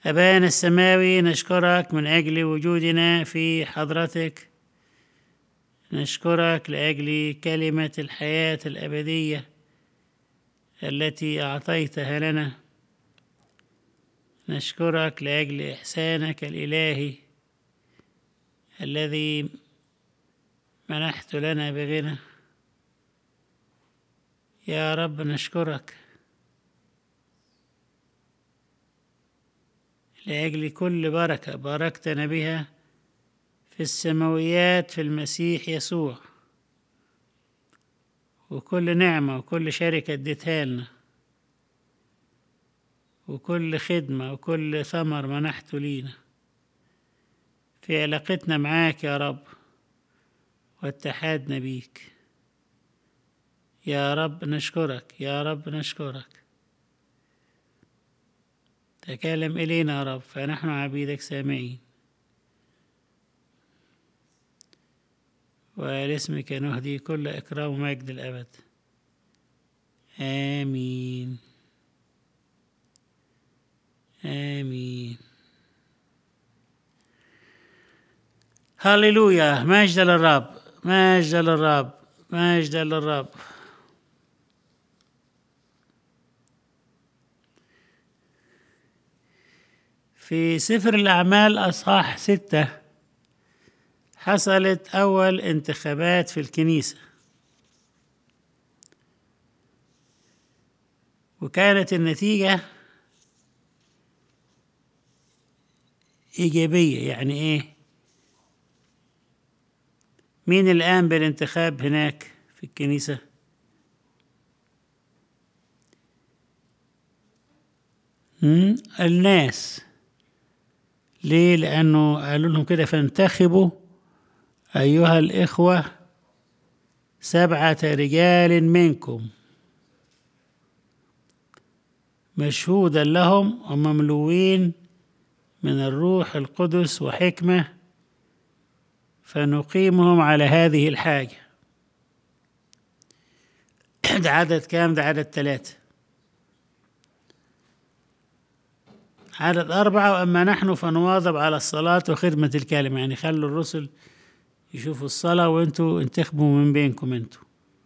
أبانا السماوي نشكرك من أجل وجودنا في حضرتك نشكرك لأجل كلمة الحياة الأبدية التي أعطيتها لنا نشكرك لأجل إحسانك الإلهي الذي منحت لنا بغنى يا رب نشكرك لأجل كل بركة باركتنا بها في السماويات في المسيح يسوع وكل نعمة وكل شركة اديتها لنا وكل خدمة وكل ثمر منحته لينا في علاقتنا معاك يا رب واتحادنا بيك يا رب نشكرك يا رب نشكرك تكلم إلينا يا رب فنحن عبيدك سامعين ولاسمك نهدي كل إكرام ومجد الأبد آمين آمين هللويا مجد للرب مجد للرب مجد للرب في سفر الأعمال أصحاح ستة حصلت أول انتخابات في الكنيسة وكانت النتيجة إيجابية يعني إيه؟ مين اللي قام بالانتخاب هناك في الكنيسة؟ مم؟ الناس ليه؟ لأنه قالوا لهم كده فانتخبوا أيها الإخوة سبعة رجال منكم مشهودا لهم ومملوين من الروح القدس وحكمة فنقيمهم على هذه الحاجة ده عدد كام ده عدد ثلاثة عدد أربعة وأما نحن فنواظب على الصلاة وخدمة الكلمة يعني خلوا الرسل يشوفوا الصلاة وانتوا انتخبوا من بينكم انتوا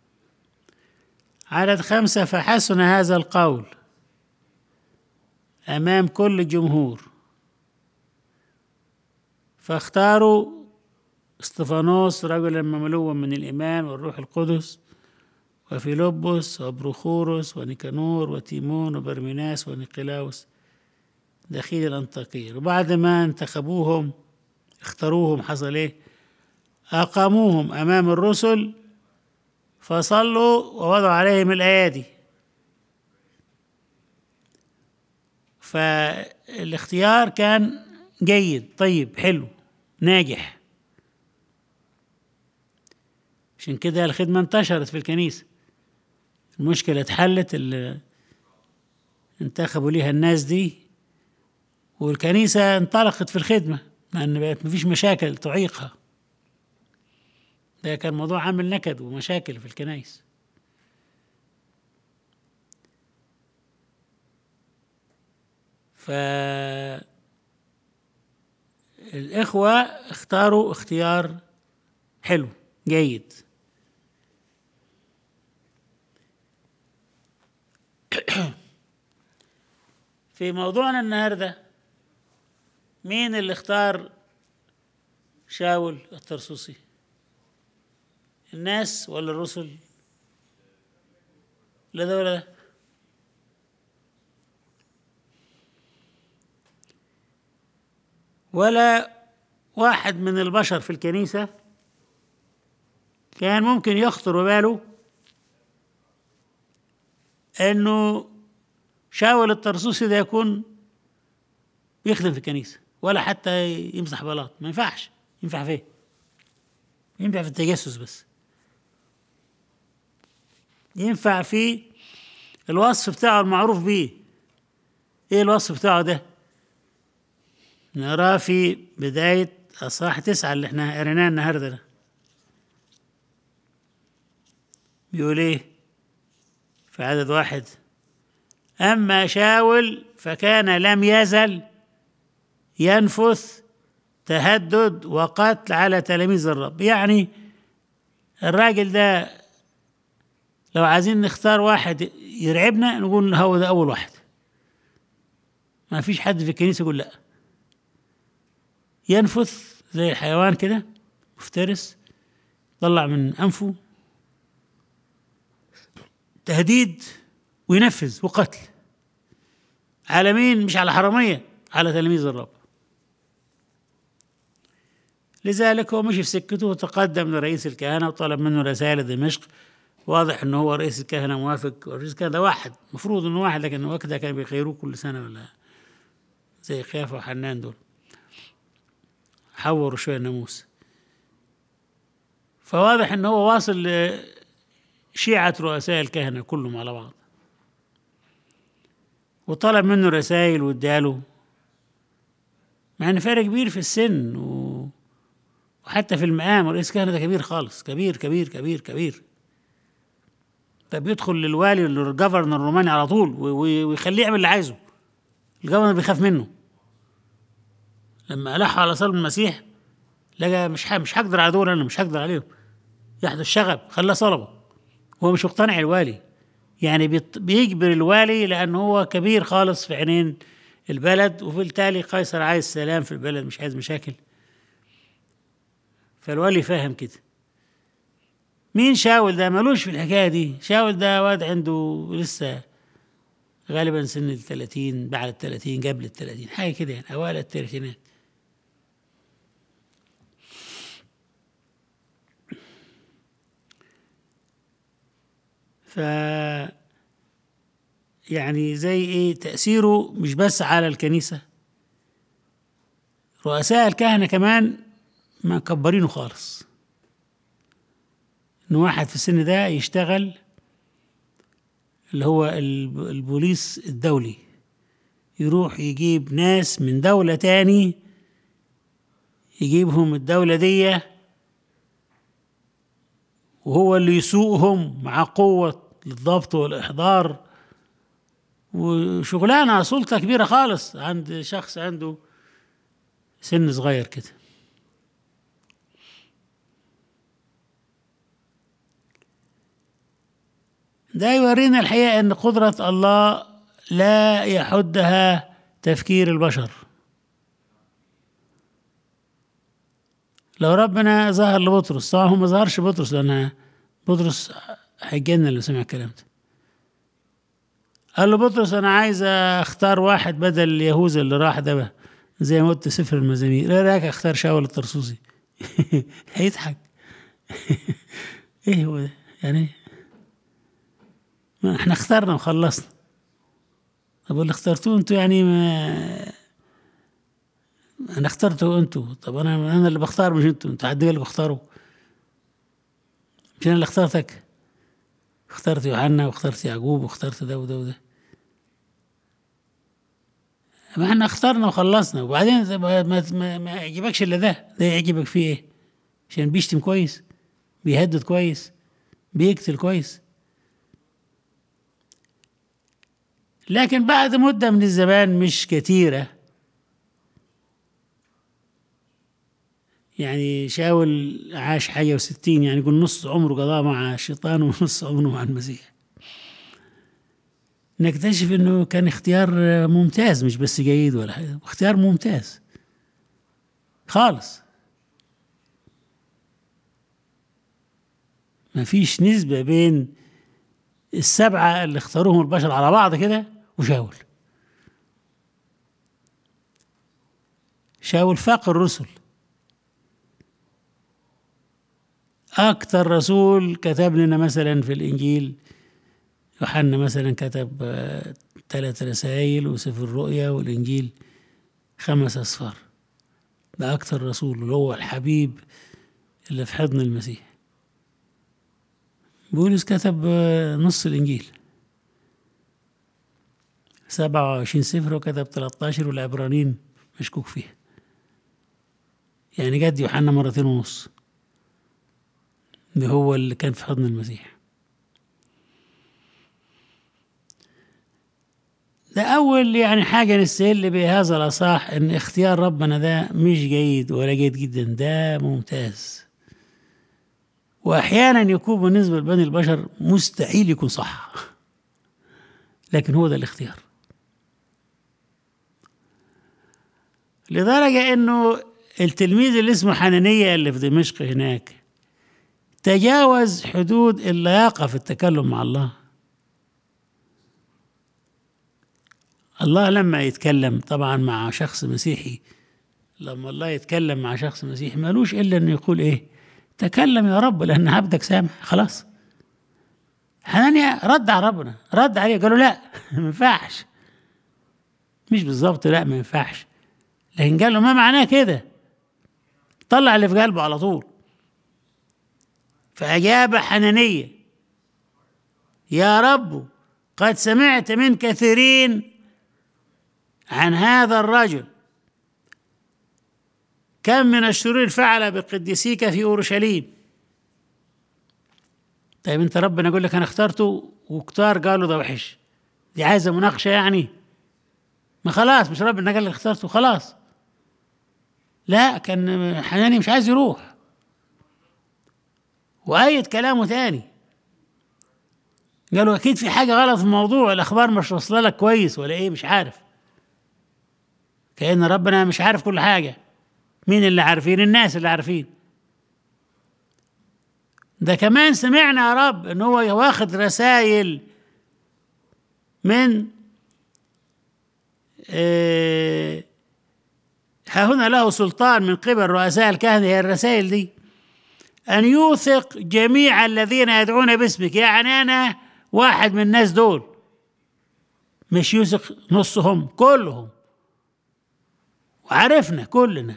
عدد خمسة فحسن هذا القول أمام كل الجمهور فاختاروا استفانوس رجلا مملوا من الإيمان والروح القدس وفيلبس وبروخوروس ونيكانور وتيمون وبرميناس ونيقلاوس دخيل الأنطاكية وبعد ما انتخبوهم اختاروهم حصل ايه أقاموهم أمام الرسل فصلوا ووضعوا عليهم الأيادي فالاختيار كان جيد طيب حلو ناجح عشان كده الخدمة انتشرت في الكنيسة المشكلة اتحلت اللي انتخبوا ليها الناس دي والكنيسة انطلقت في الخدمة لأن بقت مفيش مشاكل تعيقها ده كان موضوع عامل نكد ومشاكل في الكنائس ف الإخوة اختاروا اختيار حلو جيد في موضوعنا النهارده مين اللي اختار شاول الترسوسي الناس ولا الرسل لا ده ولا ده ولا واحد من البشر في الكنيسة كان ممكن يخطر باله انه شاول الترسوسي ده يكون بيخدم في الكنيسة ولا حتى يمسح بلاط ما ينفعش ينفع فين ينفع في التجسس بس ينفع في الوصف بتاعه المعروف بيه ايه الوصف بتاعه ده نراه في بداية أصحاح تسعة اللي احنا قريناه النهاردة ده بيقول ايه في عدد واحد أما شاول فكان لم يزل ينفث تهدد وقتل على تلاميذ الرب يعني الراجل ده لو عايزين نختار واحد يرعبنا نقول هو ده أول واحد ما فيش حد في الكنيسة يقول لا ينفث زي الحيوان كده مفترس طلع من أنفه تهديد وينفذ وقتل على مين مش على حرامية على تلاميذ الرب لذلك هو مشي في سكته وتقدم لرئيس الكهنة وطلب منه رسالة دمشق واضح انه هو رئيس الكهنة موافق رئيس الكهنة ده واحد المفروض انه واحد لكن وقتها كانوا بيخيروه كل سنة ولا زي قيافة وحنان دول حوروا شوية الناموس فواضح انه هو واصل لشيعة رؤساء الكهنة كلهم على بعض وطلب منه رسائل واداله مع ان فرق كبير في السن و... وحتى في المقام رئيس كهنة ده كبير خالص كبير كبير كبير كبير طب يدخل للوالي للجفرنر الروماني على طول ويخليه يعمل اللي عايزه الجفرنر بيخاف منه لما ألحوا على صلب المسيح لقى مش مش هقدر على دول انا مش هقدر عليهم يحدث شغب خلاه صلبه هو مش مقتنع الوالي يعني بيجبر الوالي لأنه هو كبير خالص في عينين البلد وبالتالي قيصر عايز سلام في البلد مش عايز مشاكل فالوالي فاهم كده مين شاول ده ملوش في الحكاية دي شاول ده واد عنده لسه غالبا سن الثلاثين بعد الثلاثين قبل الثلاثين حاجة كده يعني أوائل الثلاثينات ف يعني زي ايه تأثيره مش بس على الكنيسة رؤساء الكهنة كمان مكبرينه خالص ان واحد في السن ده يشتغل اللي هو البوليس الدولي يروح يجيب ناس من دولة تاني يجيبهم الدولة دي وهو اللي يسوقهم مع قوة الضبط والإحضار وشغلانة سلطة كبيرة خالص عند شخص عنده سن صغير كده ده يورينا الحقيقة أن قدرة الله لا يحدها تفكير البشر لو ربنا ظهر لبطرس طبعا هو ما ظهرش بطرس لأن بطرس هيجنن لو سمع الكلام ده قال له بطرس أنا عايز أختار واحد بدل يهوذا اللي راح ده زي ما قلت سفر المزامير ايه رايك اختار شاول الطرسوسي هيضحك ايه هو ده يعني ما احنا اخترنا وخلصنا طب اللي اخترتوه انتوا يعني ما انا اخترته انتوا طب انا انا اللي بختار مش انتوا انتوا حد اللي بختاره مش انا اللي اخترتك اخترت يوحنا واخترت يعقوب واخترت ده وده وده ما احنا اخترنا وخلصنا وبعدين ما, ما, ما يعجبكش الا ده ده يعجبك فيه ايه عشان بيشتم كويس بيهدد كويس بيقتل كويس لكن بعد مدة من الزمان مش كتيرة يعني شاول عاش حاجة وستين يعني يقول نص عمره قضاه مع الشيطان ونص عمره مع المسيح نكتشف انه كان اختيار ممتاز مش بس جيد ولا حاجة اختيار ممتاز خالص ما فيش نسبة بين السبعة اللي اختاروهم البشر على بعض كده وشاول شاول فاق الرسل أكثر رسول كتب لنا مثلا في الإنجيل يوحنا مثلا كتب ثلاث رسائل وسفر الرؤيا والإنجيل خمس أسفار ده أكثر رسول اللي هو الحبيب اللي في حضن المسيح بولس كتب نص الإنجيل سبعة وعشرين سفر وكتب 13 والعبرانيين مشكوك فيها يعني جد يوحنا مرتين ونص ده هو اللي كان في حضن المسيح ده أول يعني حاجة نستهل بهذا الأصح إن اختيار ربنا ده مش جيد ولا جيد جدا ده ممتاز وأحيانا يكون بالنسبة لبني البشر مستحيل يكون صح لكن هو ده الاختيار لدرجة إنه التلميذ اللي اسمه حنانية اللي في دمشق هناك تجاوز حدود اللياقة في التكلم مع الله الله لما يتكلم طبعا مع شخص مسيحي لما الله يتكلم مع شخص مسيحي مالوش الا انه يقول ايه تكلم يا رب لان عبدك سامع خلاص حنانيا رد على ربنا رد عليه قالوا لا ما ينفعش مش بالظبط لا ما ينفعش لكن قال له ما معناه كده طلع اللي في قلبه على طول فأجاب حنانية يا رب قد سمعت من كثيرين عن هذا الرجل كم من الشرور فعل بقديسيك في اورشليم طيب انت ربنا يقول لك انا اخترته وكتار قالوا ده وحش دي عايزه مناقشه يعني ما خلاص مش ربنا قال لك اخترته خلاص لا كان حناني مش عايز يروح وأيد كلامه تاني قالوا أكيد في حاجة غلط في الموضوع الأخبار مش واصلة لك كويس ولا إيه مش عارف كأن ربنا مش عارف كل حاجة مين اللي عارفين الناس اللي عارفين ده كمان سمعنا يا رب ان هو واخد رسائل من آه ها هنا له سلطان من قبل رؤساء الكهنة هي الرسائل دي أن يوثق جميع الذين يدعون باسمك يعني أنا واحد من الناس دول مش يوثق نصهم كلهم وعرفنا كلنا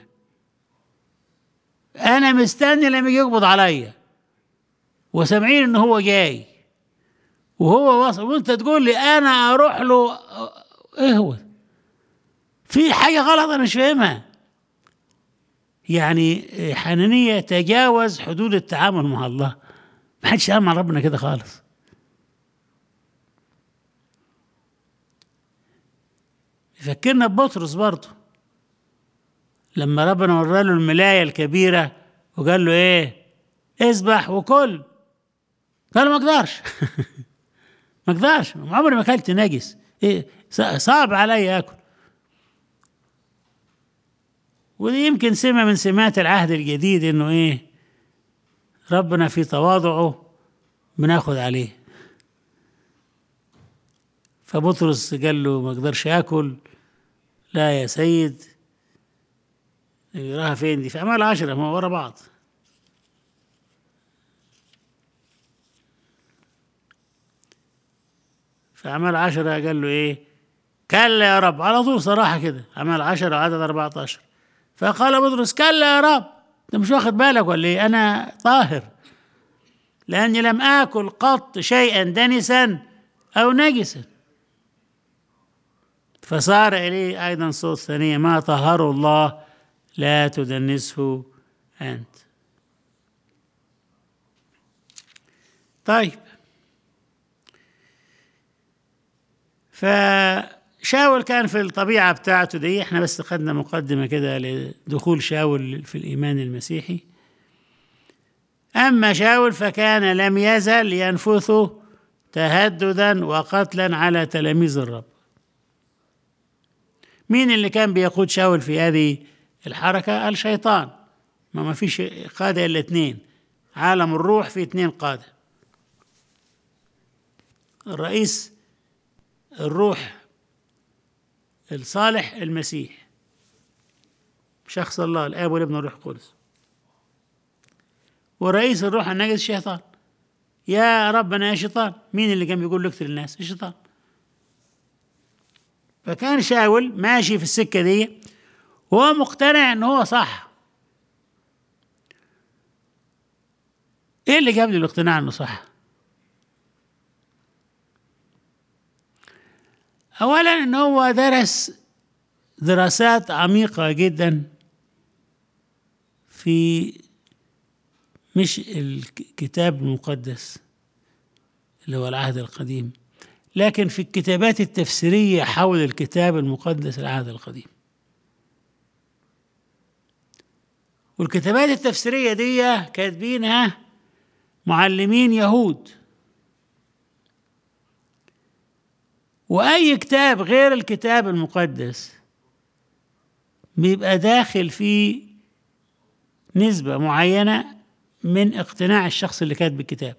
أنا مستني لما يجي يقبض عليا وسامعين إن هو جاي وهو وصل وأنت تقول لي أنا أروح له إيه هو في حاجة غلط أنا مش فاهمها يعني حنانية تجاوز حدود التعامل مع الله ما حدش يتعامل مع ربنا كده خالص يفكرنا ببطرس برضه لما ربنا ورى له الملاية الكبيرة وقال له ايه اذبح وكل قال ما اقدرش ما اقدرش عمري ما اكلت نجس إيه صعب علي اكل ودي يمكن سمة من سمات العهد الجديد انه ايه ربنا في تواضعه بناخد عليه فبطرس قال له ما اقدرش اكل لا يا سيد يراها فين دي في اعمال عشرة ما ورا بعض في اعمال عشرة قال له ايه كلا يا رب على طول صراحة كده اعمال عشرة عدد 14 فقال بطرس كلا يا رب انت مش واخد بالك ولا ايه انا طاهر لاني لم اكل قط شيئا دنسا او نجسا فصار اليه ايضا صوت ثانيه ما طهره الله لا تدنسه انت طيب فشاول كان في الطبيعة بتاعته دي احنا بس خدنا مقدمة كده لدخول شاول في الإيمان المسيحي أما شاول فكان لم يزل ينفث تهددا وقتلا على تلاميذ الرب مين اللي كان بيقود شاول في هذه الحركة الشيطان ما ما فيش قادة إلا اثنين عالم الروح في اثنين قادة الرئيس الروح الصالح المسيح شخص الله الاب والابن والروح القدس ورئيس الروح النجس الشيطان يا ربنا يا شيطان مين اللي كان بيقول لك للناس الشيطان فكان شاول ماشي في السكة دي وهو مقتنع ان هو صح ايه اللي جاب لي الاقتناع انه صح اولا ان هو درس دراسات عميقه جدا في مش الكتاب المقدس اللي هو العهد القديم لكن في الكتابات التفسيرية حول الكتاب المقدس العهد القديم والكتابات التفسيرية دي كاتبينها معلمين يهود وأي كتاب غير الكتاب المقدس بيبقى داخل فيه نسبة معينة من اقتناع الشخص اللي كاتب الكتاب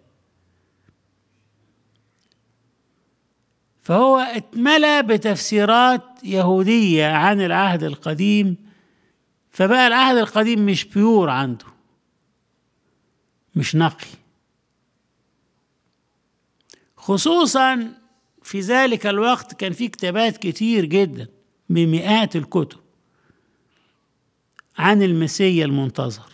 فهو اتملى بتفسيرات يهودية عن العهد القديم فبقى العهد القديم مش بيور عنده مش نقي خصوصا في ذلك الوقت كان في كتابات كتير جدا بمئات الكتب عن المسيا المنتظر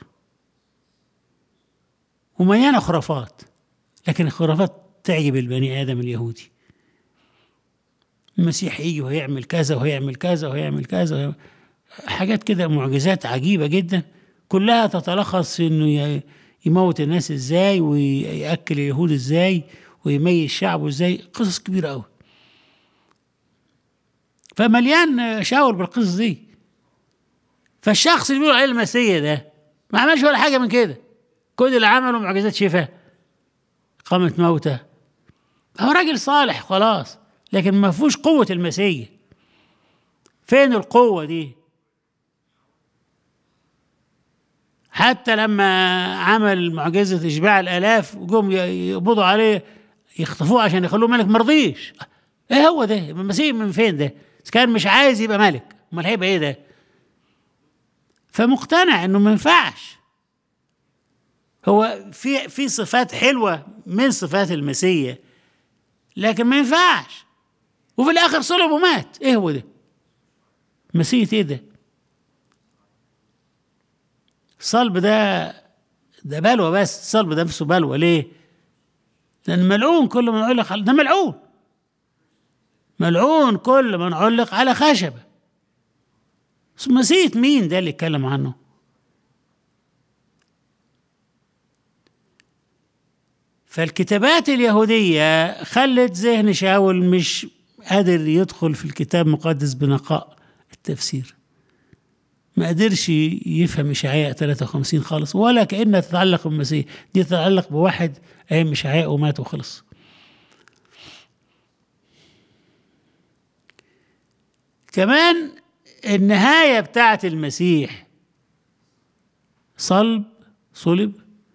ومليانة خرافات لكن الخرافات تعجب البني آدم اليهودي المسيح يجي وهيعمل كذا وهيعمل كذا وهيعمل كذا وهيعمل حاجات كده معجزات عجيبة جدا كلها تتلخص في انه يموت الناس ازاي ويأكل اليهود ازاي ويميز شعبه ازاي قصص كبيرة قوي فمليان شاور بالقصص دي فالشخص اللي بيقول عليه المسيح ده ما عملش ولا حاجة من كده كل اللي عمله معجزات شفاء قامة موتى هو راجل صالح خلاص لكن ما فيهوش قوة المسيح فين القوة دي حتى لما عمل معجزة إشباع الآلاف وجم يقبضوا عليه يخطفوه عشان يخلوه ملك مرضيش ايه هو ده المسيح من فين ده كان مش عايز يبقى ملك امال هيبقى ايه ده فمقتنع انه ما ينفعش هو في في صفات حلوه من صفات المسيح لكن ما ينفعش وفي الاخر صلب ومات ايه هو ده مسيح ايه ده الصلب ده ده بلوى بس الصلب ده نفسه بلوى ليه لان ملعون كل من علق ده ملعون ملعون كل من علق على خشبه مسيح مين ده اللي اتكلم عنه فالكتابات اليهودية خلت ذهن شاول مش قادر يدخل في الكتاب المقدس بنقاء التفسير ما قدرش يفهم إشعياء 53 خالص ولا كأنها تتعلق بالمسيح دي تتعلق بواحد أيام إشعياء ومات وخلص كمان النهاية بتاعت المسيح صلب صلب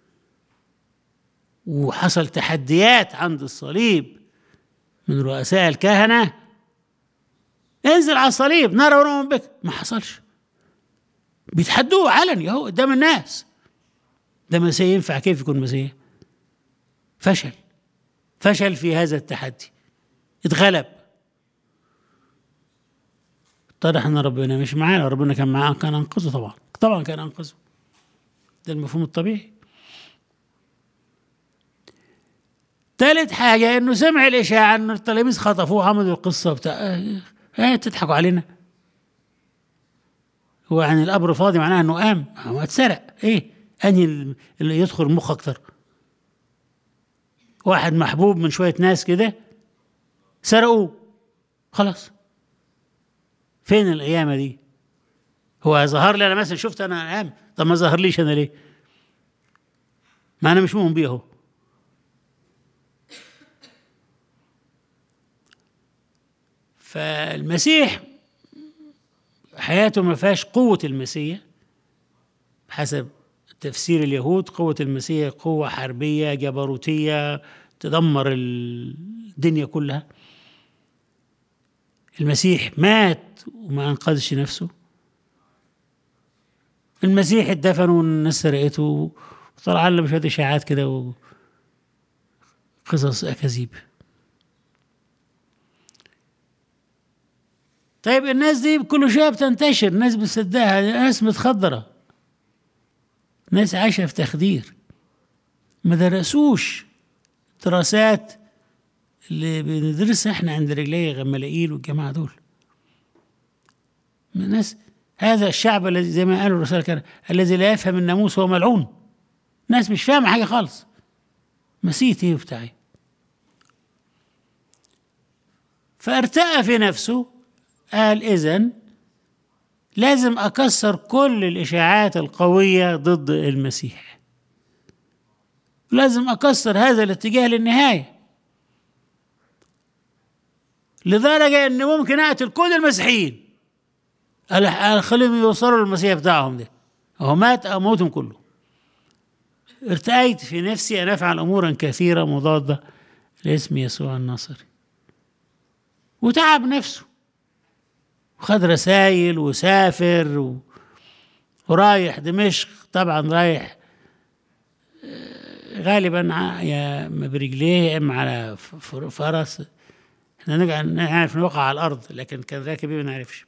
وحصل تحديات عند الصليب من رؤساء الكهنة انزل على الصليب نرى ونؤمن بك ما حصلش بيتحدوه علني اهو قدام الناس ده مسيح ينفع كيف يكون مسيح فشل فشل في هذا التحدي اتغلب اتضح ان ربنا مش معاه لو ربنا كان معاه كان انقذه طبعا طبعا كان انقذه ده المفهوم الطبيعي ثالث حاجة إنه سمع الإشاعة إنه التلاميذ خطفوه عملوا القصة بتاع إيه تضحكوا علينا هو يعني القبر فاضي معناها إنه قام هو اتسرق إيه أنهي اللي يدخل مخ أكتر واحد محبوب من شوية ناس كده سرقوه خلاص فين القيامة دي هو ظهر لي أنا مثلا شفت أنا قام طب ما ظهر ليش أنا ليه ما أنا مش مؤمن بيه أهو فالمسيح حياته ما فيهاش قوة المسيح حسب تفسير اليهود قوة المسيح قوة حربية جبروتية تدمر الدنيا كلها المسيح مات وما أنقذش نفسه المسيح اتدفن والناس سرقته وطلع لنا شوية إشاعات كده وقصص أكاذيب طيب الناس دي كل شويه بتنتشر ناس بتصدقها ناس متخدره ناس عايشه في تخدير ما درسوش دراسات اللي بندرسها احنا عند رجلي غمالائيل والجماعه دول الناس هذا الشعب الذي زي ما قالوا الرسول كان الذي لا يفهم الناموس هو ملعون ناس مش فاهمه حاجه خالص مسيت ايه وبتاع فارتأى في نفسه قال إذن لازم أكسر كل الإشاعات القوية ضد المسيح لازم أكسر هذا الاتجاه للنهاية لدرجة إن ممكن أقتل كل المسيحيين أخليهم يوصلوا للمسيح بتاعهم ده هو مات أموتهم كله ارتأيت في نفسي أن أفعل أمورا كثيرة مضادة لاسم يسوع الناصري وتعب نفسه وخد رسائل وسافر و... ورايح دمشق طبعا رايح غالبا يا برجليه يا اما على فرس احنا نعرف نوقع على الارض لكن كان راكب ما نعرفش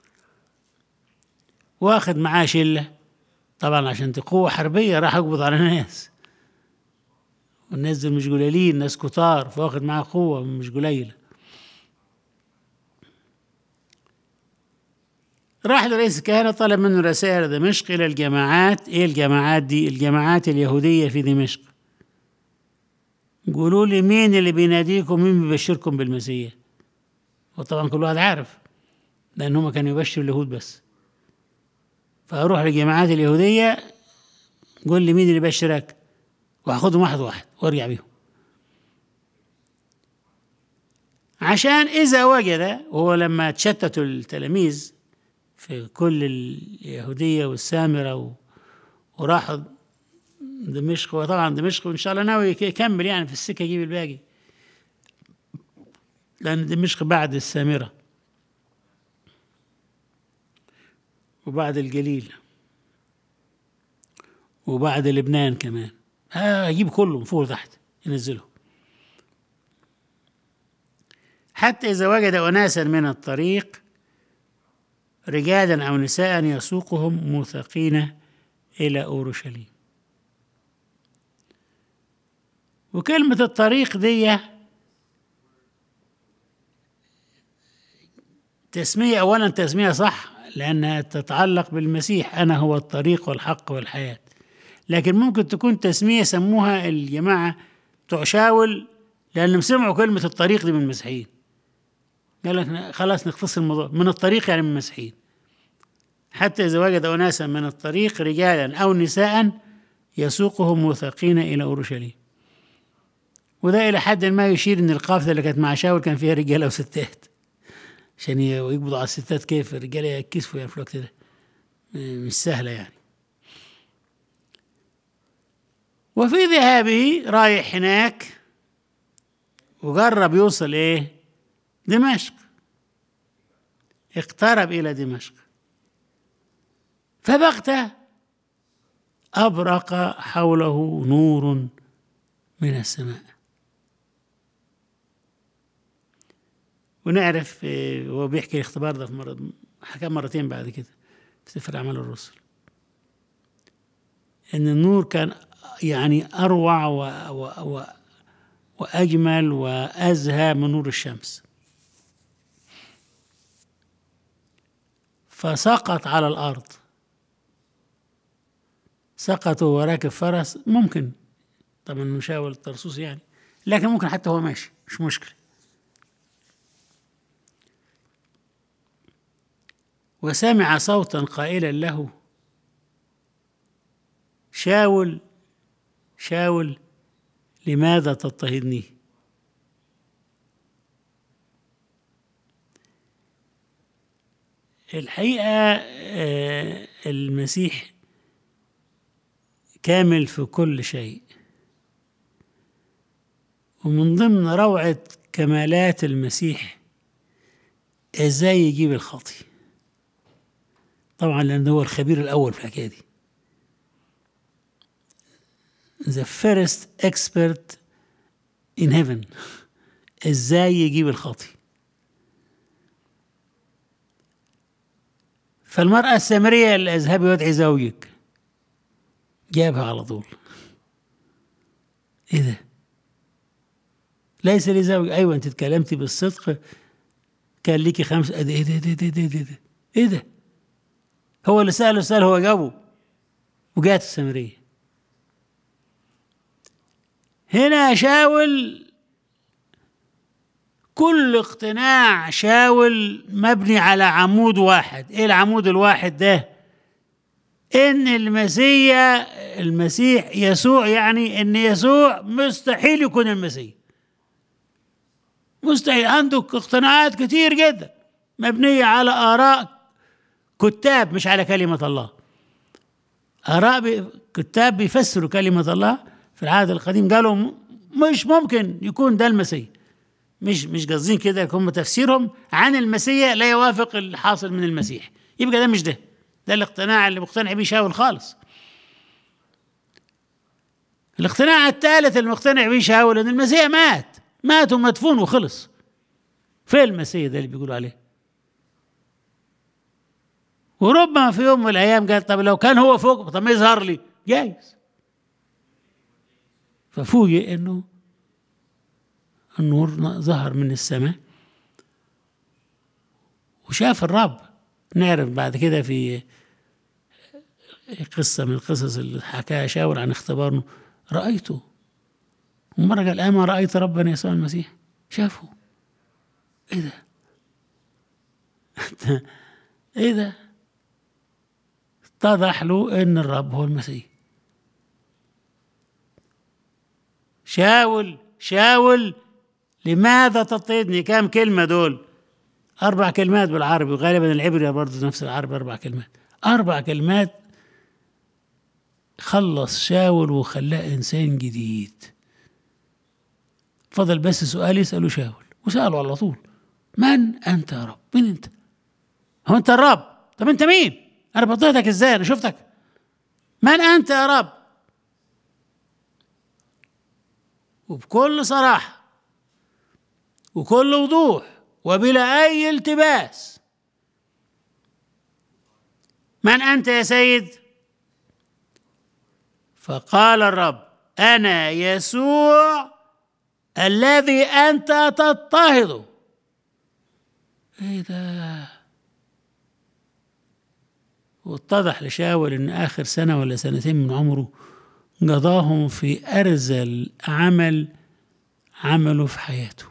واخد معاه شله طبعا عشان دي قوه حربيه راح يقبض على ناس والناس دول مش قليلين ناس كتار فواخد معاه قوه مش قليله راح لرئيس الكهنة طلب منه رسائل دمشق إلى الجماعات إيه الجماعات دي الجماعات اليهودية في دمشق قولوا لي مين اللي بيناديكم مين بيبشركم بالمسيح وطبعا كل واحد عارف لأن هم كانوا يبشروا اليهود بس فأروح للجماعات اليهودية قول لي مين اللي بشرك وهاخدهم واحد واحد وارجع بيهم عشان إذا وجد وهو لما تشتتوا التلاميذ في كل اليهودية والسامرة و... وراحوا دمشق وطبعا دمشق وإن شاء الله ناوي يكمل يعني في السكة يجيب الباقي لأن دمشق بعد السامرة وبعد الجليل وبعد لبنان كمان هجيب كله من فوق لتحت ينزله حتى إذا وجد أناسا من الطريق رجالا أو نساء يسوقهم موثقين إلى أورشليم وكلمة الطريق دي تسمية أولا تسمية صح لأنها تتعلق بالمسيح أنا هو الطريق والحق والحياة لكن ممكن تكون تسمية سموها الجماعة بتوع شاول لأنهم سمعوا كلمة الطريق دي من المسيحيين قال لك خلاص نختصر الموضوع من الطريق يعني من المسيحيين حتى إذا وجد أناسا من الطريق رجالا أو نساء يسوقهم موثقين إلى أورشليم وده إلى حد ما يشير إن القافلة اللي كانت مع شاول كان فيها رجالة وستات عشان يقبضوا على الستات كيف الرجالة يتكسفوا يعني في الوقت ده مش سهلة يعني وفي ذهابه رايح هناك وجرب يوصل ايه دمشق اقترب الى دمشق فبغتة أبرق حوله نور من السماء ونعرف هو بيحكي الاختبار ده في مرة حكى مرتين بعد كده في سفر أعمال الرسل إن النور كان يعني أروع و و و وأجمل وأزهى من نور الشمس فسقط على الأرض سقط وهو راكب فرس ممكن طبعا مشاول الترسوس يعني لكن ممكن حتى هو ماشي مش مشكلة وسمع صوتا قائلا له شاول شاول لماذا تضطهدني الحقيقة المسيح كامل في كل شيء ومن ضمن روعة كمالات المسيح ازاي يجيب الخطي طبعا لأنه هو الخبير الأول في الحكاية دي the first expert in heaven ازاي يجيب الخاطي فالمرأة السامرية اللي اذهبي وادعي زوجك جابها على طول ايه ده ليس لي زوج ايوه انت اتكلمتي بالصدق كان ليكي خمس ايه ده ايه ده ايه ده ايه ده, ده, إيه ده؟ هو اللي سأله سأل هو جابه وجات السامرية هنا شاول كل اقتناع شاول مبني على عمود واحد ايه العمود الواحد ده ان المسيح المسيح يسوع يعني ان يسوع مستحيل يكون المسيح مستحيل عنده اقتناعات كتير جدا مبنية على آراء كتاب مش على كلمة الله آراء بي كتاب بيفسروا كلمة الله في العهد القديم قالوا م- مش ممكن يكون ده المسيح مش مش قاصدين كده هم تفسيرهم عن المسيح لا يوافق الحاصل من المسيح يبقى ده مش ده ده الاقتناع اللي مقتنع بيه شاول خالص الاقتناع الثالث المقتنع بيه شاول ان المسيح مات مات ومدفون وخلص فين المسيح ده اللي بيقولوا عليه وربما في يوم من الايام قال طب لو كان هو فوق طب ما يظهر لي جايز ففوجئ انه النور ظهر من السماء وشاف الرب نعرف بعد كده في قصة من القصص اللي حكاها شاور عن اختبار انه رأيته ومرة قال أما رأيت ربنا يسوع المسيح شافه ايه ده ايه ده اتضح له ان الرب هو المسيح شاول شاول لماذا تطيدني كم كلمة دول أربع كلمات بالعربي وغالبا العبري برضه نفس العربي أربع كلمات أربع كلمات خلص شاول وخلاه إنسان جديد فضل بس سؤال يسأله شاول وسأله على طول من أنت يا رب مين أنت هو أنت الرب طب أنت مين أنا بطيتك إزاي أنا شفتك من أنت يا رب وبكل صراحة وكل وضوح وبلا أي التباس من أنت يا سيد فقال الرب أنا يسوع الذي أنت تضطهده إيه ده واتضح لشاول إن آخر سنة ولا سنتين من عمره قضاهم في أرذل عمل عمله في حياته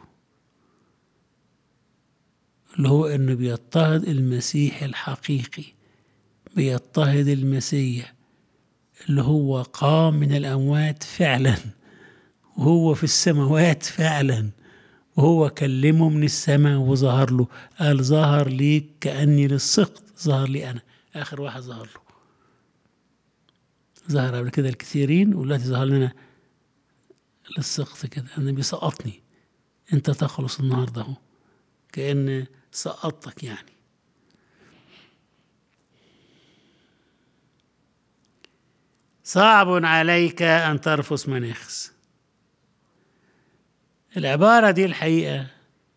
اللي هو انه بيضطهد المسيح الحقيقي بيضطهد المسيح اللي هو قام من الاموات فعلا وهو في السماوات فعلا وهو كلمه من السماء وظهر له قال ظهر لي كاني للسقط ظهر لي انا اخر واحد ظهر له ظهر قبل كده الكثيرين ودلوقتي ظهر لنا للسقط كده انا بيسقطني انت تخلص النهارده اهو كأن سقطتك يعني صعب عليك أن ترفس مناخس العبارة دي الحقيقة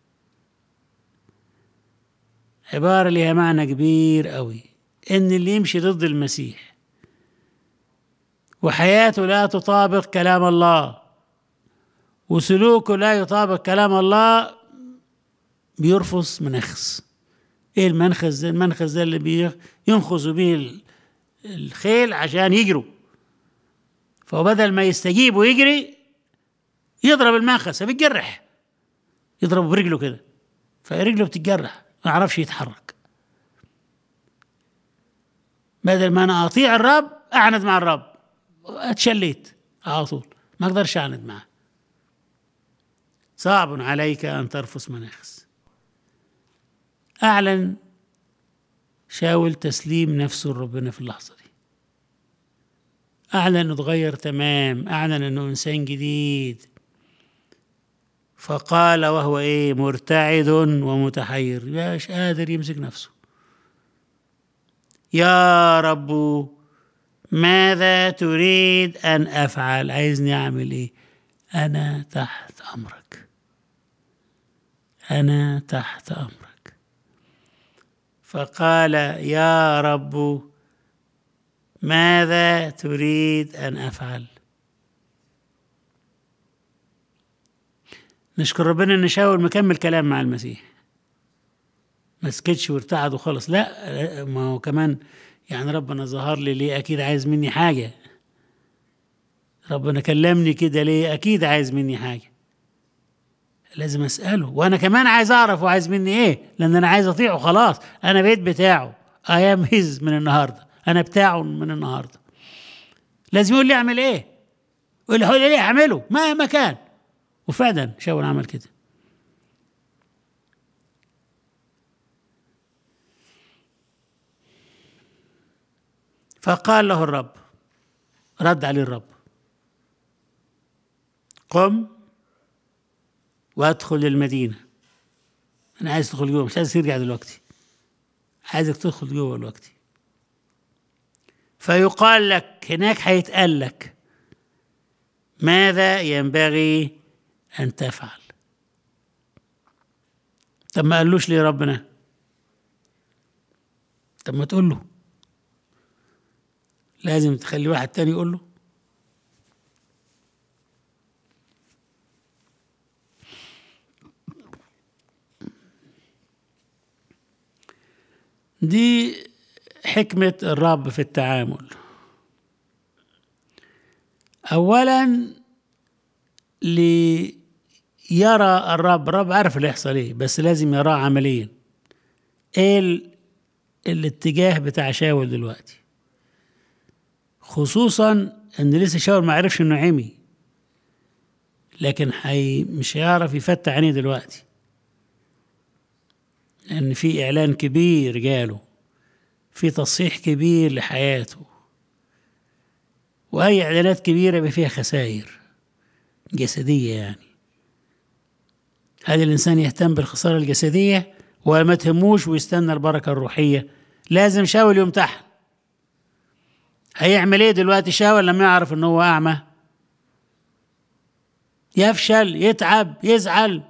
عبارة لها معنى كبير قوي إن اللي يمشي ضد المسيح وحياته لا تطابق كلام الله وسلوكه لا يطابق كلام الله بيرفض منخس ايه المنخز ده المنخز ده اللي بينخزوا به الخيل عشان يجروا فبدل ما يستجيب ويجري يضرب المنخز فبيتجرح يضربه برجله كده فرجله بتتجرح ما يعرفش يتحرك بدل ما انا اطيع الرب اعند مع الرب اتشليت على طول ما اقدرش اعند معه صعب عليك ان ترفس مناخس أعلن شاول تسليم نفسه لربنا في اللحظة دي أعلن إنه اتغير تمام أعلن إنه إنسان جديد فقال وهو إيه مرتعد ومتحير مش قادر يمسك نفسه يا رب ماذا تريد أن أفعل عايزني أعمل إيه أنا تحت أمرك أنا تحت أمرك فقال يا رب ماذا تريد ان افعل نشكر ربنا ان شاول مكمل كلام مع المسيح ما سكتش وارتعد وخلص لا ما هو كمان يعني ربنا ظهر لي ليه اكيد عايز مني حاجه ربنا كلمني كده ليه اكيد عايز مني حاجه لازم اساله وانا كمان عايز اعرف وعايز مني ايه لان انا عايز اطيعه خلاص انا بقيت بتاعه ايام هيز من النهارده انا بتاعه من النهارده لازم يقول لي اعمل ايه واللي هو ليه اعمله مهما كان وفعلا شاول عمل كده فقال له الرب رد عليه الرب قم وادخل المدينة أنا عايز تدخل جوه مش عايز ترجع دلوقتي عايزك تدخل جوه دلوقتي فيقال لك هناك هيتقال لك ماذا ينبغي أن تفعل طب ما قالوش ليه ربنا طب ما تقول له لازم تخلي واحد تاني يقول له دي حكمة الرب في التعامل أولا ليرى الرب الرب عارف اللي يحصل ايه بس لازم يراه عمليا ايه ال- الاتجاه بتاع شاول دلوقتي خصوصا ان لسه شاول ما عرفش انه عمي لكن حي مش هيعرف يفتح عينيه دلوقتي لان في اعلان كبير جاله في تصحيح كبير لحياته واي اعلانات كبيره يبقى فيها خسائر جسديه يعني هل الانسان يهتم بالخساره الجسديه وما تهموش ويستنى البركه الروحيه لازم شاول يمتحن هيعمل ايه دلوقتي شاول لما يعرف ان هو اعمى يفشل يتعب يزعل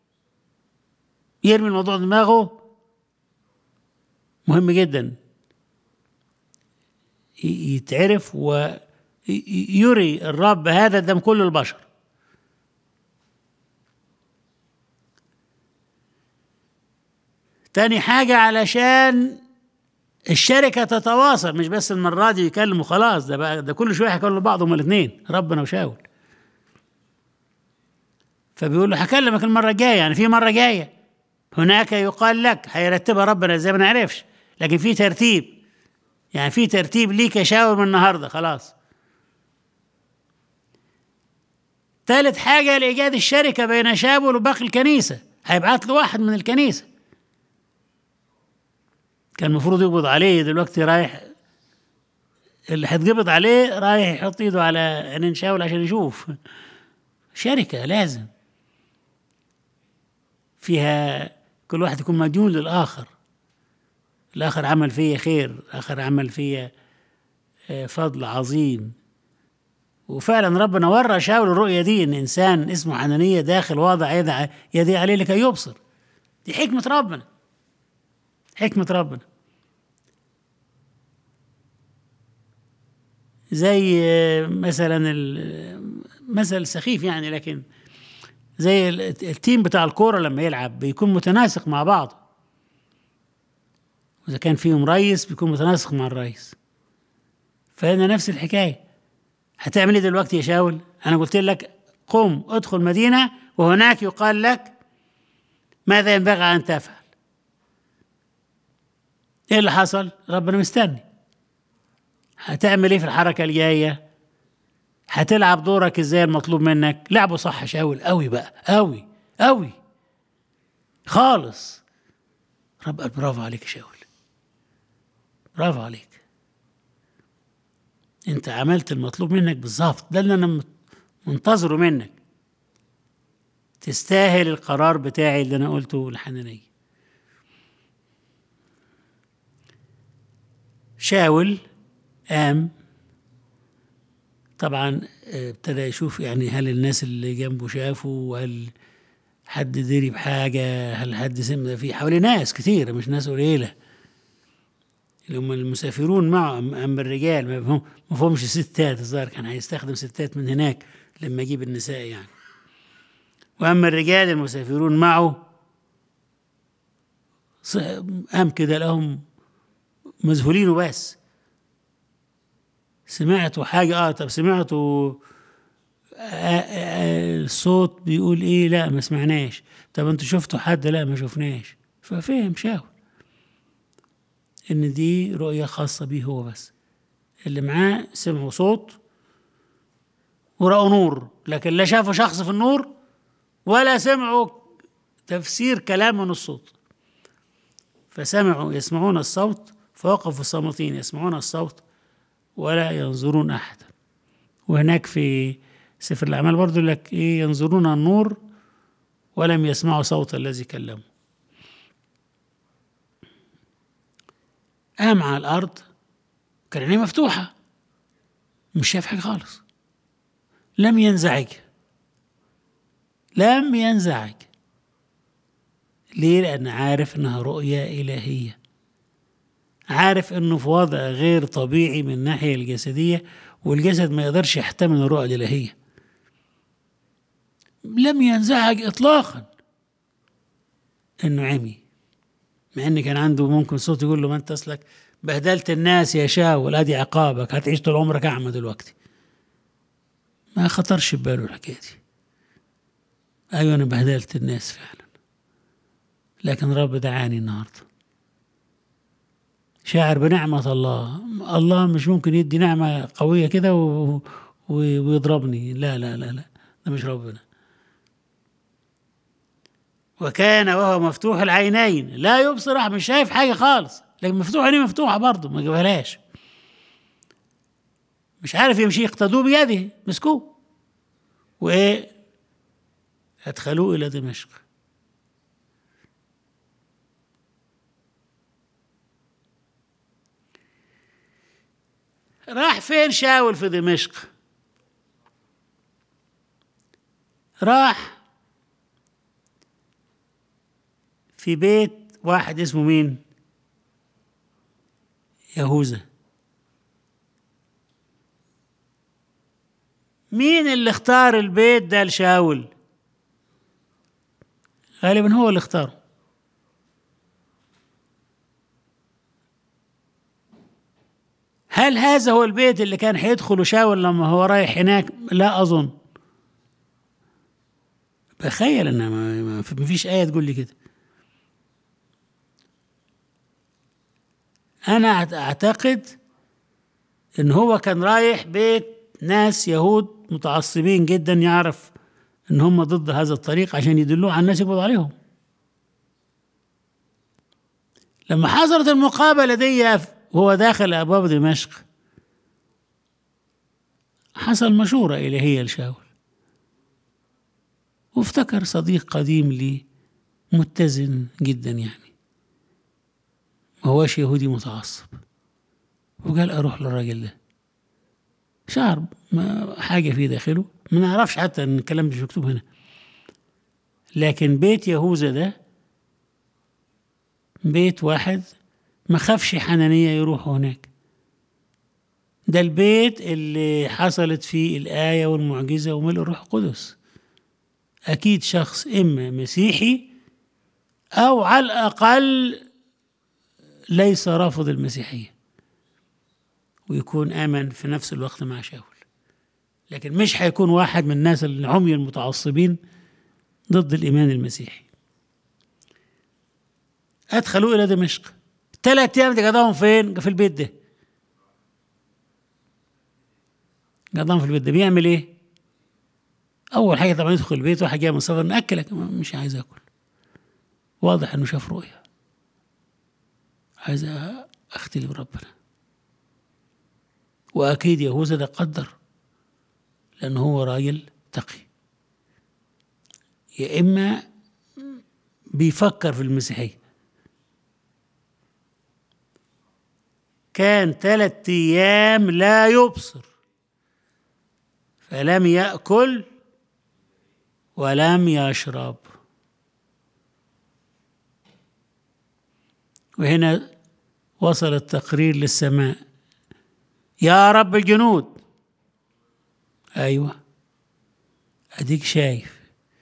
يرمي الموضوع دماغه مهم جدا ي- يتعرف ويري الرب هذا قدام كل البشر تاني حاجة علشان الشركة تتواصل مش بس المرة دي يكلموا خلاص ده بقى ده كل شوية هيكلموا بعض هما الاثنين ربنا وشاول فبيقول له هكلمك المرة الجاية يعني في مرة جاية هناك يقال لك هيرتبها ربنا زي ما نعرفش لكن في ترتيب يعني في ترتيب ليك يا شاول من النهارده خلاص ثالث حاجة لإيجاد الشركة بين شاول وباقي الكنيسة هيبعت له واحد من الكنيسة كان المفروض يقبض عليه دلوقتي رايح اللي هيتقبض عليه رايح يحط ايده على عينين شاول عشان يشوف شركة لازم فيها كل واحد يكون مديون للآخر الآخر عمل فيا خير الآخر عمل فيا آه، فضل عظيم وفعلا ربنا ورى شاول الرؤية دي إن إنسان اسمه حنانية داخل واضع يدي يدي عليه لكي يبصر دي حكمة ربنا حكمة ربنا زي آه، مثلا ال- مثل سخيف يعني لكن زي ال- التيم بتاع الكورة لما يلعب بيكون متناسق مع بعض وإذا كان فيهم ريس بيكون متناسق مع الريس فهنا نفس الحكاية هتعمل ايه دلوقتي يا شاول أنا قلت لك قم ادخل مدينة وهناك يقال لك ماذا ينبغي أن تفعل ايه اللي حصل ربنا مستني هتعمل ايه في الحركة الجاية هتلعب دورك ازاي المطلوب منك لعبه صح شاول قوي بقى قوي قوي خالص رب قال برافو عليك يا شاول برافو عليك انت عملت المطلوب منك بالظبط ده اللي انا مت- منتظره منك تستاهل القرار بتاعي اللي انا قلته لحنانية شاول قام طبعا آه، ابتدى يشوف يعني هل الناس اللي جنبه شافوا وهل حد دري بحاجة هل حد سمع في حواليه ناس كتير مش ناس قليلة اللي هم المسافرون معه أم أم الرجال ما فهم ما فهمش ستات الظاهر كان هيستخدم ستات من هناك لما يجيب النساء يعني وأما الرجال المسافرون معه ص- قام كده لهم مذهولين وبس سمعتوا حاجة اه طب سمعتوا آه، آه، الصوت بيقول ايه لا ما سمعناش طب انتوا شفتوا حد لا ما شفناش ففهم شاور ان دي رؤية خاصة بيه هو بس اللي معاه سمعوا صوت ورأوا نور لكن لا شافوا شخص في النور ولا سمعوا تفسير كلام من الصوت فسمعوا يسمعون الصوت فوقفوا صامتين يسمعون الصوت ولا ينظرون أحدا وهناك في سفر الأعمال برضو لك إيه ينظرون النور ولم يسمعوا صوت الذي كلموا قام على الأرض كان عينيه مفتوحة مش شايف حاجة خالص لم ينزعج لم ينزعج ليه؟ لأن عارف إنها رؤية إلهية عارف إنه في وضع غير طبيعي من الناحية الجسدية والجسد ما يقدرش يحتمل الرؤية الإلهية لم ينزعج إطلاقا إنه عمي مع إن كان عنده ممكن صوت يقول له ما أنت أصلك بهدلت الناس يا شاول أدي عقابك هتعيش طول عمرك أعمى دلوقتي ما خطرش بباله الحكاية دي أيوة أنا بهدلت الناس فعلا لكن رب دعاني النهارده شاعر بنعمة الله الله مش ممكن يدي نعمة قوية كده و... و... ويضربني لا لا لا لا ده مش ربنا وكان وهو مفتوح العينين لا يبصر مش شايف حاجة خالص لكن مفتوح عينيه مفتوحة برضه ما جابهاش مش عارف يمشي اقتدوه بيده مسكوه وايه ادخلوه الى دمشق راح فين شاول في دمشق راح في بيت واحد اسمه مين يهوذا مين اللي اختار البيت ده لشاول غالبا هو اللي اختاره هل هذا هو البيت اللي كان هيدخله شاول لما هو رايح هناك لا اظن بخيل ان ما فيش ايه تقول لي كده انا اعتقد ان هو كان رايح بيت ناس يهود متعصبين جدا يعرف ان هم ضد هذا الطريق عشان يدلوه على الناس يقبض عليهم لما حصلت المقابله دي وهو داخل ابواب دمشق حصل مشوره الهيه لشاول وافتكر صديق قديم لي متزن جدا يعني ما هوش يهودي متعصب وقال اروح للراجل ده شعر ما حاجه في داخله ما نعرفش حتى ان الكلام مش مكتوب هنا لكن بيت يهوذا ده بيت واحد ما خافش حنانية يروح هناك ده البيت اللي حصلت فيه الآية والمعجزة وملء الروح القدس أكيد شخص إما مسيحي أو على الأقل ليس رافض المسيحية ويكون آمن في نفس الوقت مع شاول لكن مش هيكون واحد من الناس العمي المتعصبين ضد الإيمان المسيحي أدخلوا إلى دمشق ثلاث أيام دي قضاهم فين؟ في البيت ده قضاهم في البيت ده بيعمل إيه؟ أول حاجة طبعا يدخل البيت واحد جاي من السفر نأكلك مش عايز آكل واضح إنه شاف رؤية عايز أختلي بربنا وأكيد يهوذا ده قدر لأنه هو راجل تقي يا إما بيفكر في المسيحية كان ثلاثة أيام لا يبصر فلم يأكل ولم يشرب وهنا وصل التقرير للسماء يا رب الجنود ايوه اديك شايف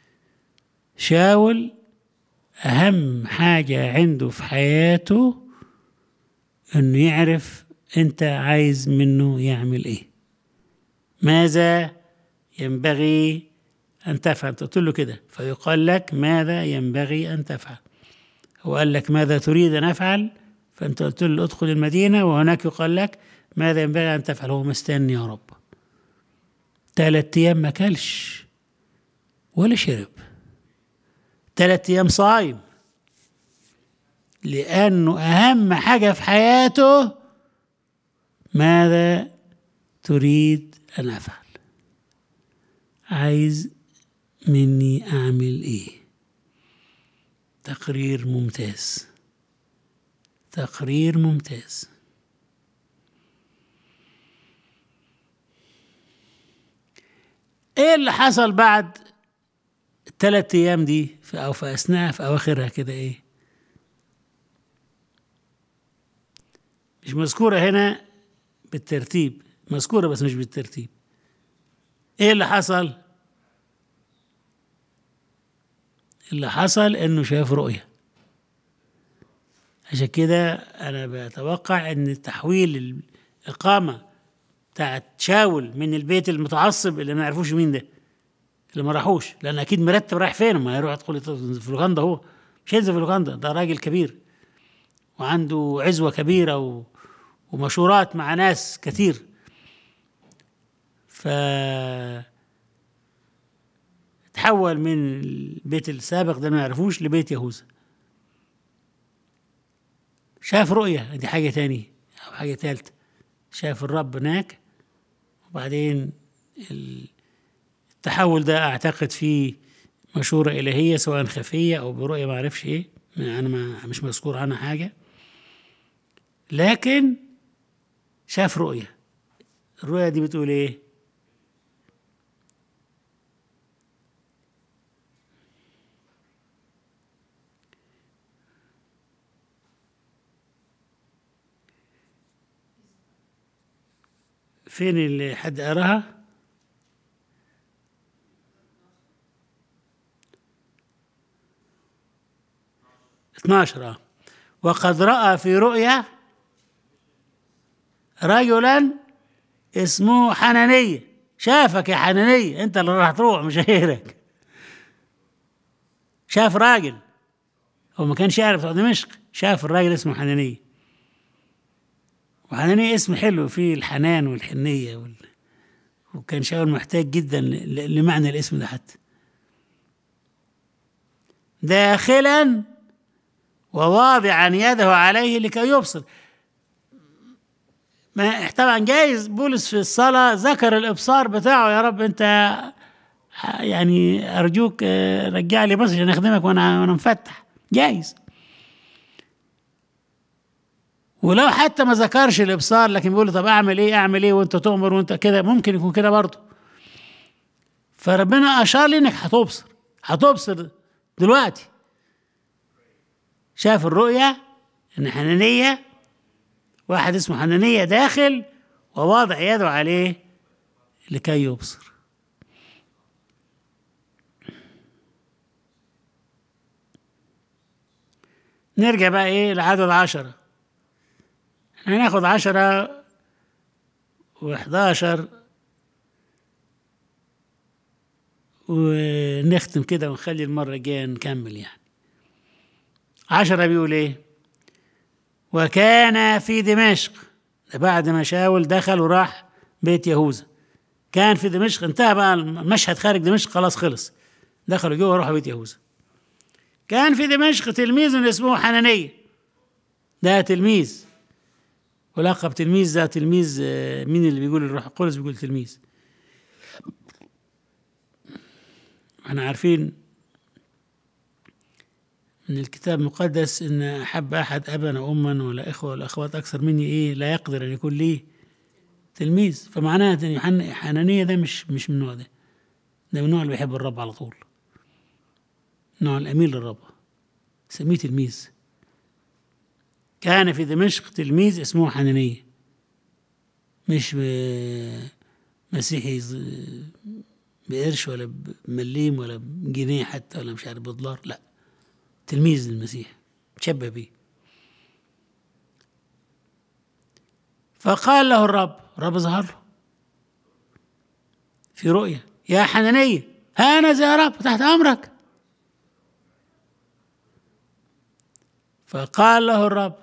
شاول اهم حاجه عنده في حياته انه يعرف انت عايز منه يعمل ايه ماذا ينبغي أن تفعل أنت قلت له كده فيقال لك ماذا ينبغي أن تفعل هو قال لك ماذا تريد أن أفعل فأنت قلت له ادخل المدينة وهناك يقال لك ماذا ينبغي أن تفعل هو مستني يا رب ثلاث أيام ما كلش ولا شرب ثلاث أيام صايم لأنه أهم حاجة في حياته ماذا تريد أن أفعل عايز مني أعمل إيه تقرير ممتاز تقرير ممتاز ايه اللي حصل بعد الثلاث ايام دي في او في اثناء في اواخرها كده ايه مش مذكوره هنا بالترتيب مذكوره بس مش بالترتيب ايه اللي حصل اللي حصل انه شاف رؤيه عشان كده انا بتوقع ان تحويل الاقامه بتاعت شاول من البيت المتعصب اللي ما يعرفوش مين ده اللي ما راحوش لان اكيد مرتب رايح فين ما يروح يدخل في لوكاندا هو مش هينزل في لوكاندا ده راجل كبير وعنده عزوه كبيره و... ومشورات مع ناس كتير ف تحول من البيت السابق ده ما يعرفوش لبيت يهوذا شاف رؤية دي حاجة تانية أو حاجة تالتة شاف الرب هناك وبعدين التحول ده أعتقد فيه مشورة إلهية سواء خفية أو برؤية ما أعرفش إيه أنا ما مش مذكور عنها حاجة لكن شاف رؤية الرؤية دي بتقول إيه فين اللي حد قراها اثناشر آه. وقد رأى في رؤيا رجلا اسمه حنانية شافك يا حنانية انت اللي راح تروح مش غيرك شاف راجل هو ما كانش يعرف دمشق شاف الراجل اسمه حنانية وحنانية اسم حلو فيه الحنان والحنية وال... وكان شاول محتاج جدا ل... لمعنى الاسم ده حتى داخلا وواضعا يده عليه لكي يبصر ما طبعا جايز بولس في الصلاة ذكر الإبصار بتاعه يا رب أنت يعني أرجوك رجع لي بس عشان أخدمك وأنا وأنا مفتح جايز ولو حتى ما ذكرش الابصار لكن بيقول طب اعمل ايه اعمل ايه وانت تؤمر وانت كده ممكن يكون كده برضه فربنا اشار لي انك هتبصر هتبصر دلوقتي شاف الرؤية ان حنانية واحد اسمه حنانية داخل وواضع يده عليه لكي يبصر نرجع بقى ايه لعدد عشره هناخد عشرة وحداشر ونختم كده ونخلي المرة الجاية نكمل يعني عشرة بيقول ايه وكان في دمشق بعد ما شاول دخل وراح بيت يهوذا كان في دمشق انتهى بقى المشهد خارج دمشق خلاص خلص دخلوا جوه راحوا بيت يهوذا كان في دمشق تلميذ اسمه حنانية ده تلميذ ولقب تلميذ ده تلميذ مين اللي بيقول الروح القدس بيقول تلميذ احنا عارفين من الكتاب المقدس ان احب احد ابا واما ولا اخوه ولا اخوات اكثر مني ايه لا يقدر ان يكون لي تلميذ فمعناها ان حنانيه ده مش مش من النوع ده ده من النوع اللي بيحب الرب على طول النوع الامين للرب سميه تلميذ كان في دمشق تلميذ اسمه حنانية مش مسيحي بقرش ولا بمليم ولا بجنيه حتى ولا مش عارف بدولار لا تلميذ للمسيح تشبه بيه فقال له الرب الرب ظهر له في رؤية يا حنانية أنا يا رب تحت أمرك فقال له الرب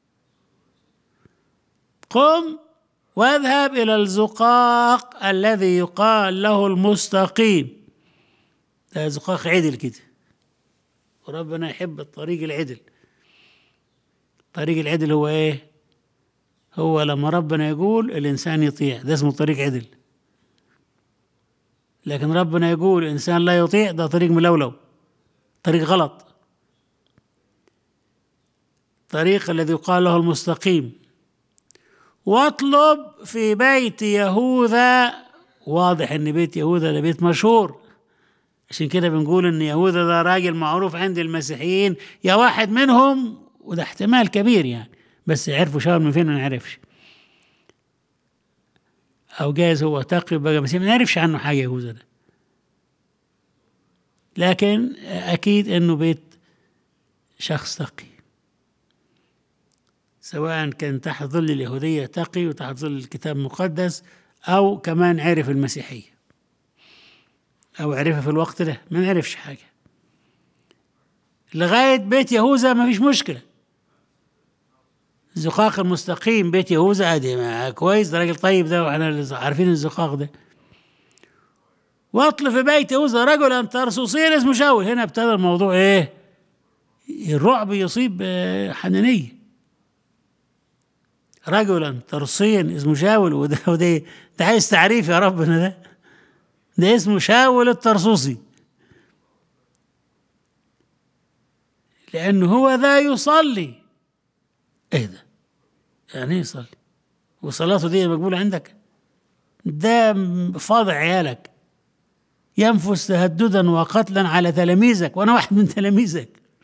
قم واذهب إلى الزقاق الذي يقال له المستقيم ده زقاق عدل كده وربنا يحب الطريق العدل طريق العدل هو ايه هو لما ربنا يقول الانسان يطيع ده اسمه طريق عدل لكن ربنا يقول الانسان لا يطيع ده طريق ملولو طريق غلط طريق الذي يقال له المستقيم واطلب في بيت يهوذا واضح ان بيت يهوذا ده بيت مشهور عشان كده بنقول ان يهوذا ده راجل معروف عند المسيحيين يا واحد منهم وده احتمال كبير يعني بس عرفوا شاور من فين ما نعرفش او جايز هو تقي بقى بس ما نعرفش عنه حاجه يهوذا ده لكن اكيد انه بيت شخص تقي سواء كان تحت ظل اليهودية تقي وتحت ظل الكتاب المقدس أو كمان عرف المسيحية أو عرفها في الوقت ده ما نعرفش حاجة لغاية بيت يهوذا ما فيش مشكلة الزقاق المستقيم بيت يهوذا ادي كويس ده راجل طيب ده واحنا عارفين الزقاق ده واطلب في بيت يهوذا رجلا ترسوسيا اسمه شاول هنا ابتدى الموضوع ايه الرعب يصيب حنانيه رجلا ترصيا اسمه شاول وده وده ده عايز تعريف يا ربنا ده ده اسمه شاول الترسوسي لأنه هو ذا يصلي ايه ده يعني ايه يصلي وصلاته دي مقبولة عندك ده فاضع عيالك ينفس تهددا وقتلا على تلاميذك وانا واحد من تلاميذك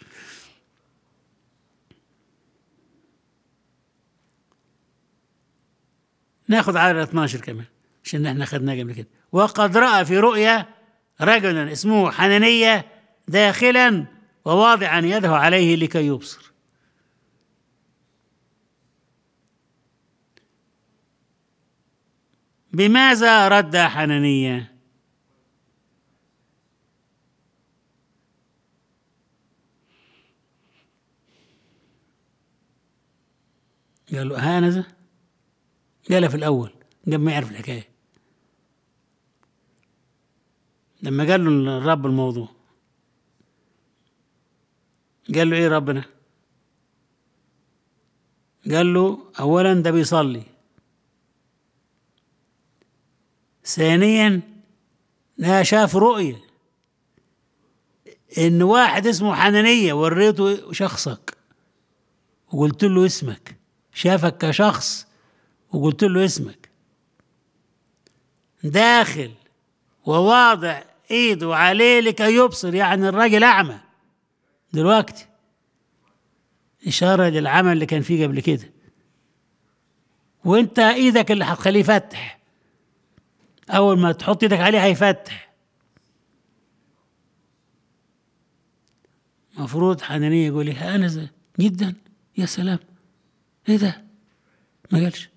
ناخذ عدد 12 كمان عشان احنا خدناه قبل كده وقد راى في رؤيا رجلا اسمه حنانية داخلا وواضعا يده عليه لكي يبصر بماذا رد حنانية قال له هانذا قالها في الأول قبل ما يعرف الحكاية لما قال له الرب الموضوع قال له ايه ربنا قال له اولا ده بيصلي ثانيا ده شاف رؤية ان واحد اسمه حنانية وريته شخصك وقلت له اسمك شافك كشخص وقلت له اسمك داخل وواضع ايده عليه لكي يبصر يعني الراجل اعمى دلوقتي اشاره للعمل اللي كان فيه قبل كده وانت ايدك اللي هتخليه يفتح اول ما تحط ايدك عليه هيفتح مفروض حنانية يقول لي انا جدا يا سلام ايه ده ما قالش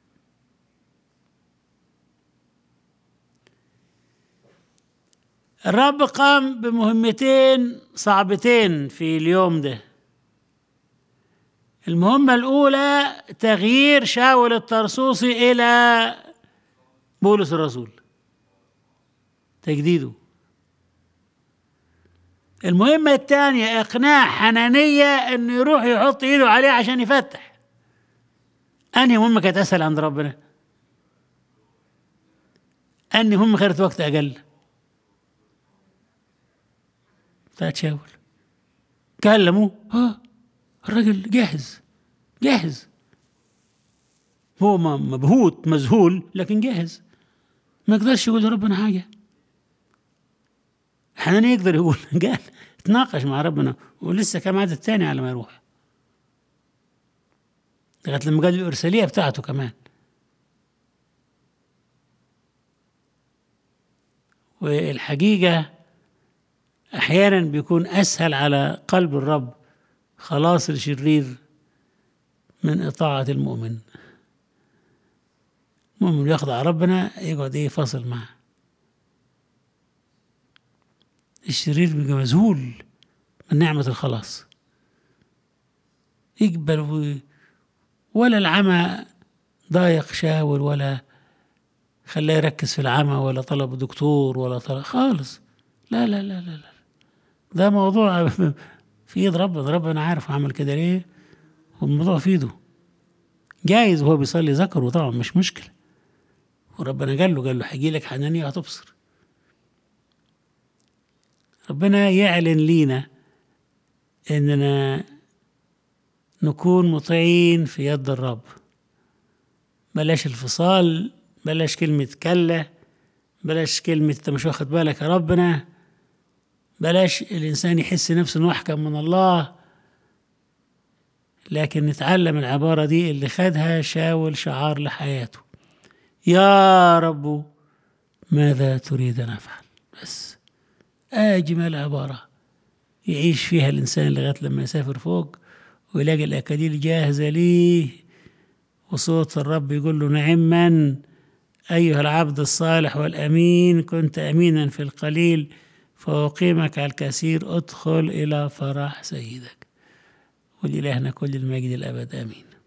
الرب قام بمهمتين صعبتين في اليوم ده المهمة الأولى تغيير شاول الطرسوسي إلى بولس الرسول تجديده المهمة الثانية إقناع حنانية إنه يروح يحط إيده عليه عشان يفتح أنهي مهمة كانت أسهل عند ربنا أنهي مهمة خدت وقت أقل بتاعت شاول كلموا ها الراجل جاهز جاهز هو مبهوت مذهول لكن جاهز ما يقدرش يقول لربنا حاجة حنان يقدر يقول قال تناقش مع ربنا ولسه كم عدد تاني على ما يروح لغاية لما قال الإرسالية بتاعته كمان والحقيقة أحيانا بيكون أسهل على قلب الرب خلاص الشرير من إطاعة المؤمن المؤمن يخضع ربنا يقعد إيه فاصل معه الشرير بيبقى مذهول من نعمة الخلاص يقبل و... ولا العمى ضايق شاول ولا خلاه يركز في العمى ولا طلب دكتور ولا طلب خالص لا لا لا لا لا ده موضوع في ايد ربنا ربنا عارف عمل كده ليه والموضوع في ايده جايز وهو بيصلي ذكره طبعا مش مشكله وربنا قال له قال له هيجي لك حنانية وهتبصر ربنا يعلن لينا اننا نكون مطيعين في يد الرب بلاش الفصال بلاش كلمة كلا بلاش كلمة انت مش واخد بالك يا ربنا بلاش الإنسان يحس نفسه إنه أحكم من الله لكن نتعلم العبارة دي اللي خدها شاول شعار لحياته يا رب ماذا تريد أن أفعل بس أجمل عبارة يعيش فيها الإنسان لغاية لما يسافر فوق ويلاقي الأكاديل جاهزة ليه وصوت الرب يقول له نعما أيها العبد الصالح والأمين كنت أمينا في القليل فأقيمك على الكثير ادخل إلى فرح سيدك ولإلهنا كل المجد الأبد آمين